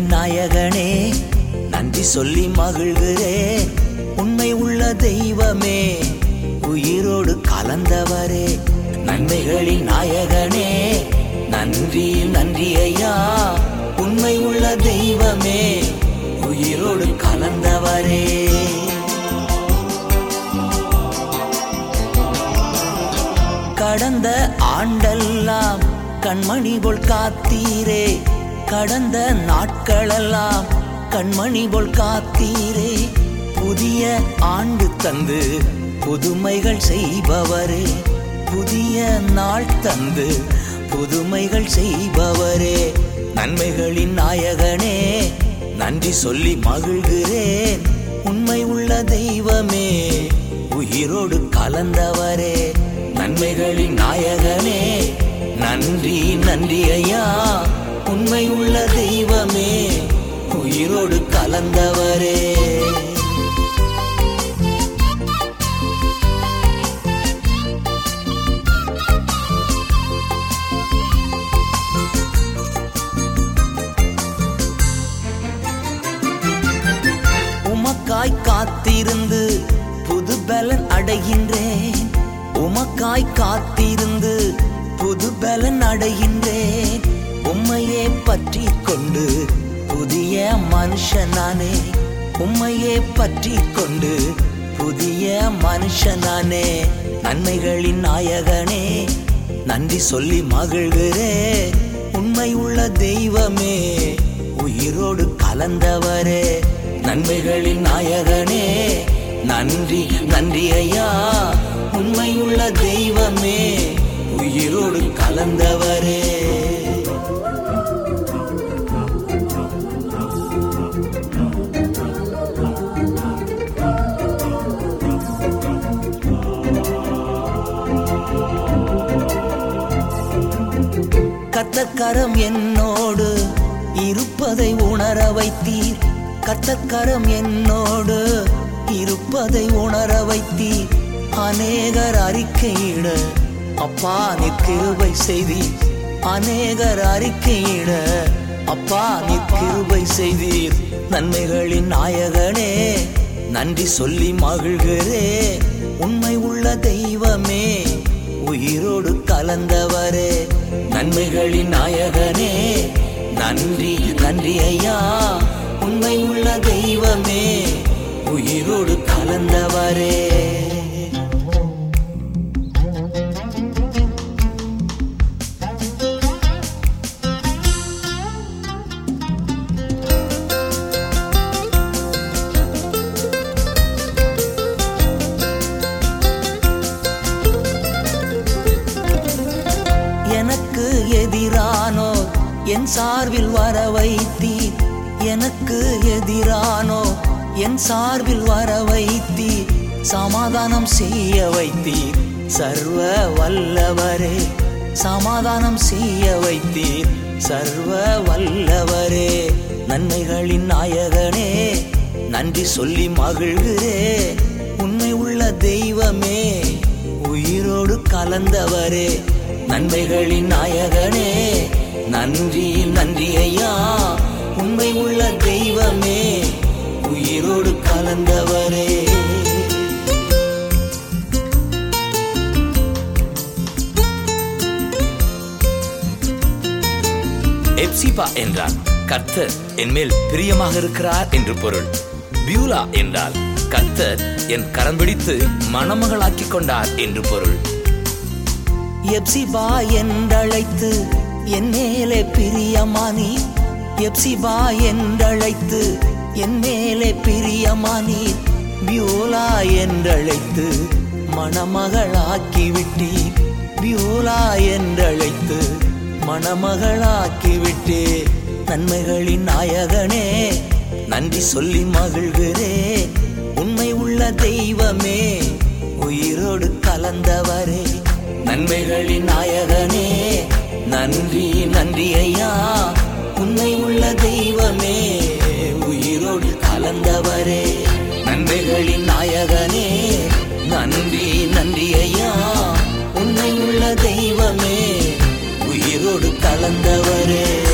நன்மைகளின் நாயகனே நன்றி சொல்லி மகிழ்கிறே உண்மை உள்ள தெய்வமே உயிரோடு கலந்தவரே நன்மைகளின் நாயகனே நன்றி நன்றி ஐயா உண்மை உள்ள தெய்வமே உயிரோடு கலந்தவரே கடந்த ஆண்டெல்லாம் கண்மணி போல் காத்தீரே கடந்த நாட்களெல்லாம் கண்மணி போல் காத்தீரே புதிய ஆண்டு தந்து புதுமைகள் செய்பவரே புதிய நாள் தந்து புதுமைகள் செய்பவரே நன்மைகளின் நாயகனே நன்றி சொல்லி மகிழ்கிறேன் உண்மை உள்ள தெய்வமே உயிரோடு கலந்தவரே நன்மைகளின் நாயகனே நன்றி நன்றி ஐயா உண்மை உள்ள தெய்வமே உயிரோடு கலந்தவரே உமக்காய் காத்திருந்து புது பலன் அடைகின்றேன் உமக்காய் காத்திருந்து புது பலன் அடைகின்றேன் உம்மையே பற்றி கொண்டு புதிய மனுஷனானே உம்மையே பற்றி கொண்டு புதிய மனுஷனானே நன்மைகளின் நாயகனே நன்றி சொல்லி மகிழ்கிறேன் உண்மை உள்ள தெய்வமே உயிரோடு கலந்தவரே நன்மைகளின் நாயகனே நன்றி நன்றி ஐயா உண்மையுள்ள தெய்வமே உயிரோடு கலந்தவரே கத்தக்கரம் என்னோடு இருப்பதை உணர வைத்தீர் கத்தக்கரம் என்னோடு இருப்பதை உணர வைத்தீர் அநேகர் அறிக்கையிட அப்பா நீர் கிருபை செய்தீர் அநேகர் அறிக்கையிட அப்பா நீர் கிருபை செய்தீர் நன்மைகளின் நாயகனே நன்றி சொல்லி மகிழ்கிறே உண்மை உள்ள தெய்வமே உயிரோடு கலந்தவரே நன்மைகளின் நாயகனே நன்றி நன்றி ஐயா உண்மை உள்ள தெய்வமே உயிரோடு கலந்தவரே எனக்கு எதிரானோ என் சார்பில் வர வைத்தீர் எனக்கு எதிரானோ என் சார்பில் வர வைத்தீர் சமாதானம் செய்ய வைத்தீர் சர்வ வல்லவரே சமாதானம் செய்ய வைத்தீர் சர்வ வல்லவரே நன்மைகளின் நாயகனே நன்றி சொல்லி மகிழ்கிறே உண்மை உள்ள தெய்வமே உயிரோடு கலந்தவரே நன்மைகளின் நாயகனே நன்றி நன்றி ஐயா உண்மை உள்ள தெய்வமே உயிரோடு கலந்தவரே எப்சிபா என்றால் கர்த்தர் என் மேல் பிரியமாக இருக்கிறார் என்று பொருள் பியூலா என்றால் கர்த்தர் என் கரம் பிடித்து மணமகளாக்கிக் கொண்டார் என்று பொருள் எப்சிபா என்றழைத்து என் மேலே பிரியமானி எப்சிபா என்றழைத்து என் மேலே பிரியமானி பியூலா என்றழைத்து மணமகளாக்கி விட்டீர் பியூலா என்றழைத்து மணமகளாக்கி விட்டே நன்மைகளின் நாயகனே நன்றி சொல்லி மகிழ்கிறேன் உண்மை உள்ள தெய்வமே உயிரோடு கலந்தவரே நன்மைகளின் நாயகனே நன்றி நன்றி ஐயா உண்மை உள்ள தெய்வமே உயிரோடு கலந்தவரே நன்மைகளின் நாயகனே நன்றி நன்றி ஐயா உண்மை உள்ள தெய்வமே உயிரோடு கலந்தவரே